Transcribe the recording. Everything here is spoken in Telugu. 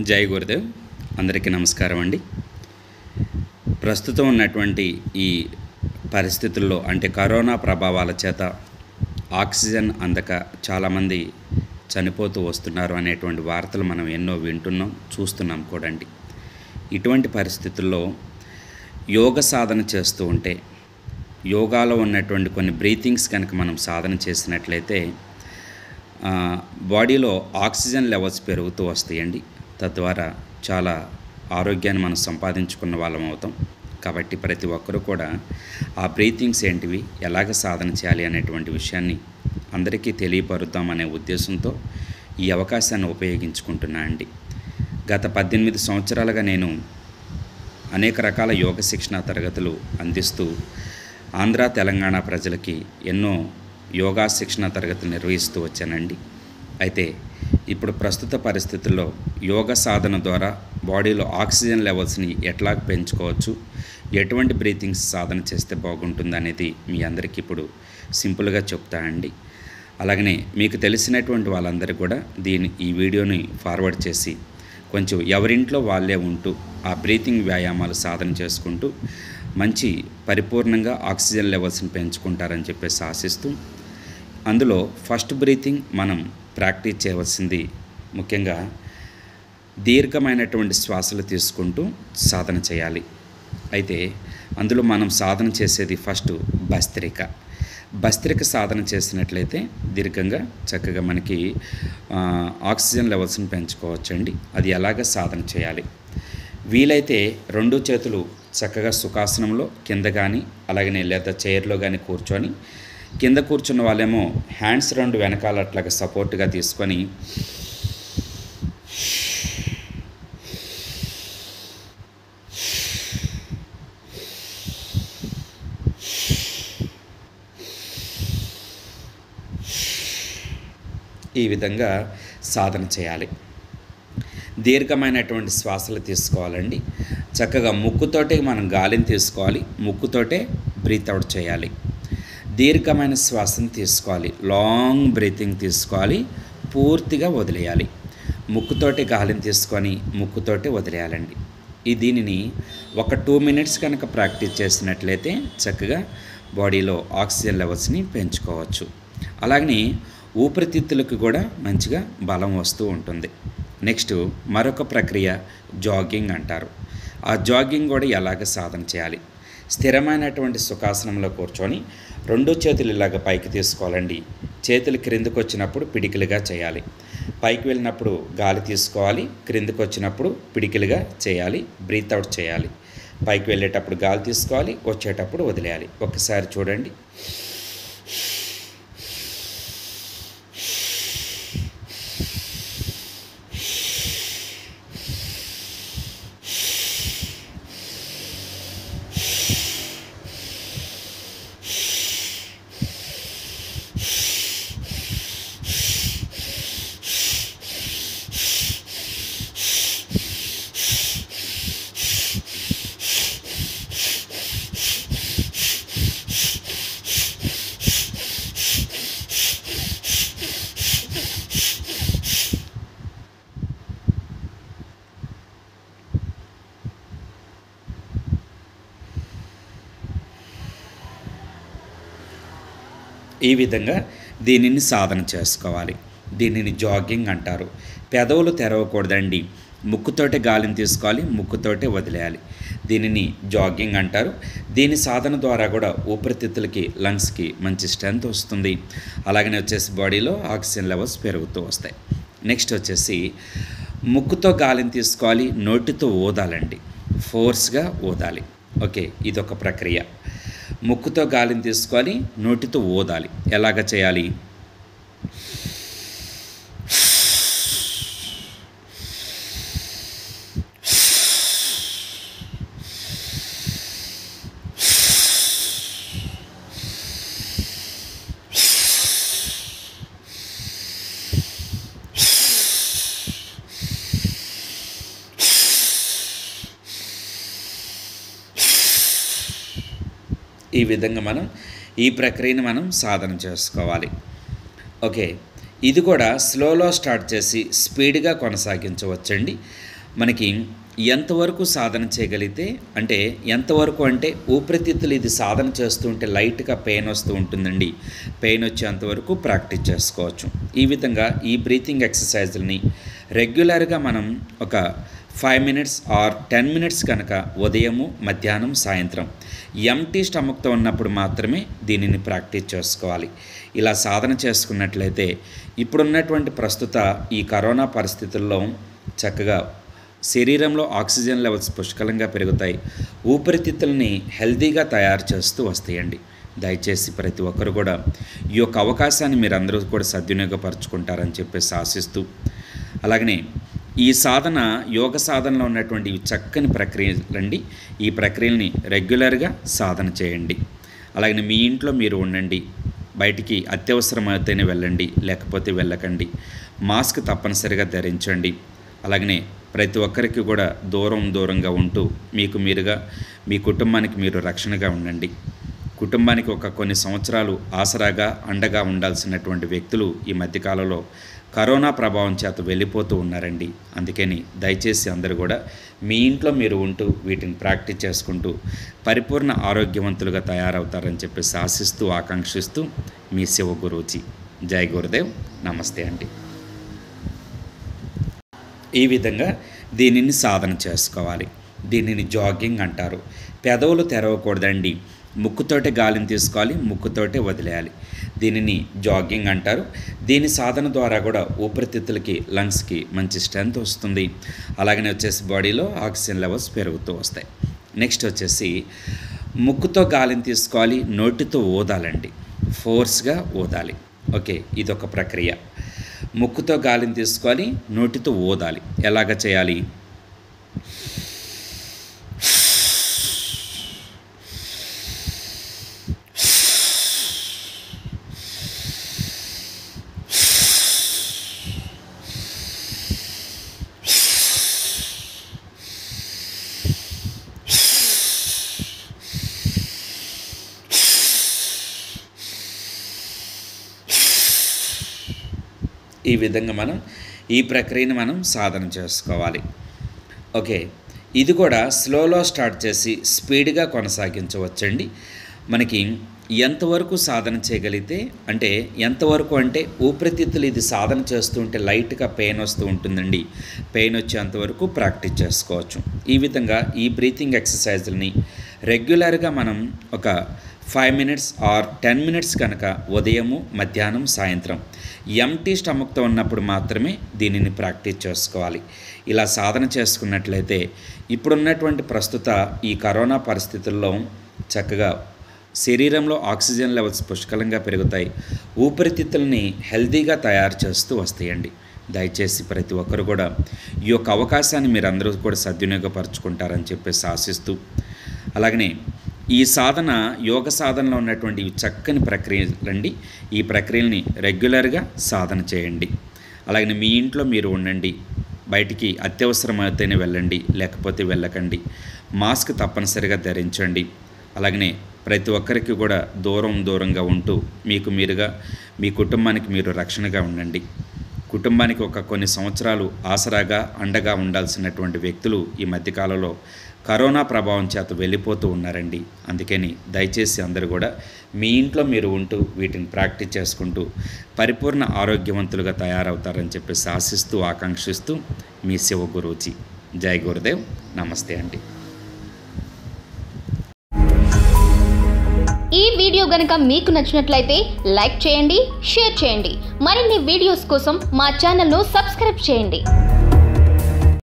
జై గురుదేవ్ అందరికీ నమస్కారం అండి ప్రస్తుతం ఉన్నటువంటి ఈ పరిస్థితుల్లో అంటే కరోనా ప్రభావాల చేత ఆక్సిజన్ అందక చాలామంది చనిపోతూ వస్తున్నారు అనేటువంటి వార్తలు మనం ఎన్నో వింటున్నాం చూస్తున్నాం కూడా అండి ఇటువంటి పరిస్థితుల్లో యోగ సాధన చేస్తూ ఉంటే యోగాలో ఉన్నటువంటి కొన్ని బ్రీతింగ్స్ కనుక మనం సాధన చేసినట్లయితే ఆ, బాడీలో ఆక్సిజన్ లెవెల్స్ పెరుగుతూ వస్తాయండి తద్వారా చాలా ఆరోగ్యాన్ని మనం సంపాదించుకున్న వాళ్ళం అవుతాం కాబట్టి ప్రతి ఒక్కరూ కూడా ఆ బ్రీతింగ్స్ ఏంటివి ఎలాగ సాధన చేయాలి అనేటువంటి విషయాన్ని అందరికీ తెలియపరుద్దామనే ఉద్దేశంతో ఈ అవకాశాన్ని ఉపయోగించుకుంటున్నా అండి గత పద్దెనిమిది సంవత్సరాలుగా నేను అనేక రకాల యోగ శిక్షణ తరగతులు అందిస్తూ ఆంధ్ర తెలంగాణ ప్రజలకి ఎన్నో యోగా శిక్షణ తరగతులు నిర్వహిస్తూ వచ్చానండి అయితే ఇప్పుడు ప్రస్తుత పరిస్థితుల్లో యోగ సాధన ద్వారా బాడీలో ఆక్సిజన్ లెవెల్స్ని ఎట్లా పెంచుకోవచ్చు ఎటువంటి బ్రీతింగ్స్ సాధన చేస్తే బాగుంటుంది అనేది మీ అందరికీ ఇప్పుడు సింపుల్గా చెప్తా అండి అలాగనే మీకు తెలిసినటువంటి వాళ్ళందరూ కూడా దీని ఈ వీడియోని ఫార్వర్డ్ చేసి కొంచెం ఎవరింట్లో వాళ్ళే ఉంటూ ఆ బ్రీతింగ్ వ్యాయామాలు సాధన చేసుకుంటూ మంచి పరిపూర్ణంగా ఆక్సిజన్ లెవెల్స్ని పెంచుకుంటారని చెప్పేసి ఆశిస్తూ అందులో ఫస్ట్ బ్రీతింగ్ మనం ప్రాక్టీస్ చేయవలసింది ముఖ్యంగా దీర్ఘమైనటువంటి శ్వాసలు తీసుకుంటూ సాధన చేయాలి అయితే అందులో మనం సాధన చేసేది ఫస్ట్ భస్త్రిక భస్త్రిక సాధన చేసినట్లయితే దీర్ఘంగా చక్కగా మనకి ఆ, ఆక్సిజన్ లెవెల్స్ని పెంచుకోవచ్చండి అది ఎలాగ సాధన చేయాలి వీలైతే రెండు చేతులు చక్కగా సుఖాసనంలో కింద కానీ అలాగనే లేదా చైర్లో కానీ కూర్చొని కింద కూర్చున్న వాళ్ళేమో హ్యాండ్స్ రెండు వెనకాల అట్లాగా సపోర్ట్గా తీసుకొని ఈ విధంగా సాధన చేయాలి దీర్ఘమైనటువంటి శ్వాసలు తీసుకోవాలండి చక్కగా ముక్కుతోటే మనం గాలిని తీసుకోవాలి ముక్కుతోటే బ్రీత్ అవుట్ చేయాలి దీర్ఘమైన శ్వాసను తీసుకోవాలి లాంగ్ బ్రీతింగ్ తీసుకోవాలి పూర్తిగా వదిలేయాలి ముక్కుతోటి గాలిని తీసుకొని ముక్కుతోటి వదిలేయాలండి ఈ దీనిని ఒక టూ మినిట్స్ కనుక ప్రాక్టీస్ చేసినట్లయితే చక్కగా బాడీలో ఆక్సిజన్ లెవెల్స్ని పెంచుకోవచ్చు అలాగని ఊపిరితిత్తులకు కూడా మంచిగా బలం వస్తూ ఉంటుంది నెక్స్ట్ మరొక ప్రక్రియ జాగింగ్ అంటారు ఆ జాగింగ్ కూడా ఎలాగ సాధన చేయాలి స్థిరమైనటువంటి సుఖాసనంలో కూర్చొని రెండు చేతులు ఇలాగ పైకి తీసుకోవాలండి చేతులు క్రిందకు వచ్చినప్పుడు పిడికిలుగా చేయాలి పైకి వెళ్ళినప్పుడు గాలి తీసుకోవాలి క్రిందకు వచ్చినప్పుడు పిడికిలుగా చేయాలి బ్రీత్ అవుట్ చేయాలి పైకి వెళ్ళేటప్పుడు గాలి తీసుకోవాలి వచ్చేటప్పుడు వదిలేయాలి ఒకసారి చూడండి ఈ విధంగా దీనిని సాధన చేసుకోవాలి దీనిని జాగింగ్ అంటారు పెదవులు తెరవకూడదండి ముక్కుతోటే గాలిని తీసుకోవాలి ముక్కుతోటే వదిలేయాలి దీనిని జాగింగ్ అంటారు దీని సాధన ద్వారా కూడా ఊపిరితిత్తులకి లంగ్స్కి మంచి స్ట్రెంత్ వస్తుంది అలాగనే వచ్చేసి బాడీలో ఆక్సిజన్ లెవెల్స్ పెరుగుతూ వస్తాయి నెక్స్ట్ వచ్చేసి ముక్కుతో గాలిని తీసుకోవాలి నోటితో ఊదాలండి ఫోర్స్గా ఊదాలి ఓకే ఇదొక ప్రక్రియ ముక్కుతో గాలిని తీసుకొని నోటితో ఊదాలి ఎలాగ చేయాలి ఈ విధంగా మనం ఈ ప్రక్రియను మనం సాధన చేసుకోవాలి ఓకే ఇది కూడా స్లోలో స్టార్ట్ చేసి స్పీడ్గా కొనసాగించవచ్చండి మనకి ఎంతవరకు సాధన చేయగలిగితే అంటే ఎంతవరకు అంటే ఊపిరితిత్తులు ఇది సాధన చేస్తూ ఉంటే లైట్గా పెయిన్ వస్తూ ఉంటుందండి పెయిన్ వచ్చేంతవరకు ప్రాక్టీస్ చేసుకోవచ్చు ఈ విధంగా ఈ బ్రీతింగ్ ఎక్సర్సైజ్ని రెగ్యులర్గా మనం ఒక five minutes or ten minutes కనుక ఉదయము మధ్యాహ్నం సాయంత్రం ఎంటీ స్టమక్తో ఉన్నప్పుడు మాత్రమే దీనిని ప్రాక్టీస్ చేసుకోవాలి ఇలా సాధన చేసుకున్నట్లయితే ఇప్పుడున్నటువంటి ప్రస్తుత ఈ కరోనా పరిస్థితుల్లో చక్కగా శరీరంలో ఆక్సిజన్ లెవెల్స్ పుష్కలంగా పెరుగుతాయి ఊపిరితిత్తుల్ని హెల్తీగా తయారు చేస్తూ వస్తాయండి దయచేసి ప్రతి ఒక్కరు కూడా ఈ యొక్క అవకాశాన్ని మీరు అందరూ కూడా సద్వినియోగపరచుకుంటారని చెప్పేసి ఆశిస్తూ అలాగనే ఈ సాధన యోగ సాధనలో ఉన్నటువంటి ఈ చక్కని ప్రక్రియలండి ఈ ప్రక్రియల్ని రెగ్యులర్గా సాధన చేయండి అలాగే మీ ఇంట్లో మీరు ఉండండి బయటికి అత్యవసరమైతేనే వెళ్ళండి లేకపోతే వెళ్ళకండి మాస్క్ తప్పనిసరిగా ధరించండి అలాగనే ప్రతి ఒక్కరికి కూడా దూరం దూరంగా ఉంటూ మీకు మీరుగా మీ కుటుంబానికి మీరు రక్షణగా ఉండండి కుటుంబానికి ఒక కొన్ని సంవత్సరాలు ఆసరాగా అండగా ఉండాల్సినటువంటి వ్యక్తులు ఈ మధ్యకాలంలో కరోనా ప్రభావం చేత వెళ్ళిపోతూ ఉన్నారండి అందుకని దయచేసి అందరూ కూడా మీ ఇంట్లో మీరు ఉంటూ వీటిని ప్రాక్టీస్ చేసుకుంటూ పరిపూర్ణ ఆరోగ్యవంతులుగా తయారవుతారని చెప్పేసి ఆశిస్తూ ఆకాంక్షిస్తూ మీ శివ గురూజీ జై గురుదేవ్ నమస్తే అండి ఈ విధంగా దీనిని సాధన చేసుకోవాలి దీనిని జాగింగ్ అంటారు పెదవులు తెరవకూడదండి ముక్కుతోటే గాలిని తీసుకోవాలి ముక్కుతోటే వదిలేయాలి దీనిని జాగింగ్ అంటారు దీని సాధన ద్వారా కూడా ఊపిరితిత్తులకి లంగ్స్కి మంచి స్ట్రెంత్ వస్తుంది అలాగనే వచ్చేసి బాడీలో ఆక్సిజన్ లెవెల్స్ పెరుగుతూ వస్తాయి నెక్స్ట్ వచ్చేసి ముక్కుతో గాలిని తీసుకోవాలి నోటితో ఊదాలండి ఫోర్స్గా ఊదాలి ఓకే ఇదొక ప్రక్రియ ముక్కుతో గాలిని తీసుకోవాలి నోటితో ఊదాలి ఎలాగ చేయాలి ఈ విధంగా మనం ఈ ప్రక్రియను మనం సాధన చేసుకోవాలి ఓకే ఇది కూడా స్లోలో స్టార్ట్ చేసి స్పీడ్గా కొనసాగించవచ్చండి మనకి ఎంతవరకు సాధన చేయగలిగితే అంటే ఎంతవరకు అంటే ఊపిరితిత్తులు ఇది సాధన చేస్తూ ఉంటే లైట్గా పెయిన్ వస్తూ ఉంటుందండి పెయిన్ వచ్చేంతవరకు ప్రాక్టీస్ చేసుకోవచ్చు ఈ విధంగా ఈ బ్రీతింగ్ ఎక్సర్సైజ్ని రెగ్యులర్గా మనం ఒక five minutes or ten minutes కనుక ఉదయము మధ్యాహ్నం సాయంత్రం ఎంటీ స్టమక్తో ఉన్నప్పుడు మాత్రమే దీనిని ప్రాక్టీస్ చేసుకోవాలి ఇలా సాధన చేసుకున్నట్లయితే ఇప్పుడున్నటువంటి ప్రస్తుత ఈ కరోనా పరిస్థితుల్లో చక్కగా శరీరంలో ఆక్సిజన్ లెవెల్స్ పుష్కలంగా పెరుగుతాయి ఊపిరితిత్తుల్ని హెల్తీగా తయారు చేస్తూ వస్తాయండి దయచేసి ప్రతి ఒక్కరు కూడా ఈ యొక్క అవకాశాన్ని మీరు అందరూ కూడా సద్వినియోగపరచుకుంటారని చెప్పేసి ఆశిస్తూ అలాగనే ఈ సాధన యోగ సాధనలో ఉన్నటువంటి ఈ చక్కని ప్రక్రియలండి ఈ ప్రక్రియల్ని రెగ్యులర్గా సాధన చేయండి అలాగే మీ ఇంట్లో మీరు ఉండండి బయటికి అత్యవసరమైతేనే వెళ్ళండి లేకపోతే వెళ్ళకండి మాస్క్ తప్పనిసరిగా ధరించండి అలాగనే ప్రతి ఒక్కరికి కూడా దూరం దూరంగా ఉంటూ మీకు మీరుగా మీ కుటుంబానికి మీరు రక్షణగా ఉండండి కుటుంబానికి ఒక కొన్ని సంవత్సరాలు ఆసరాగా అండగా ఉండాల్సినటువంటి వ్యక్తులు ఈ మధ్యకాలంలో కరోనా ప్రభావం చేత వెళ్ళిపోతూ ఉన్నారండి అందుకని దయచేసి అందరూ కూడా మీ ఇంట్లో మీరు ఉంటూ వీటిని ప్రాక్టీస్ చేసుకుంటూ పరిపూర్ణ ఆరోగ్యవంతులుగా తయారవుతారని చెప్పేసి ఆశిస్తూ ఆకాంక్షిస్తూ మీ శివ గురూజీ జై గురుదేవ్ నమస్తే అండి ఈ వీడియో గనుక మీకు నచ్చినట్లయితే లైక్ చేయండి షేర్ చేయండి మరిన్ని వీడియోస్ కోసం మా ఛానల్ను సబ్స్క్రైబ్ చేయండి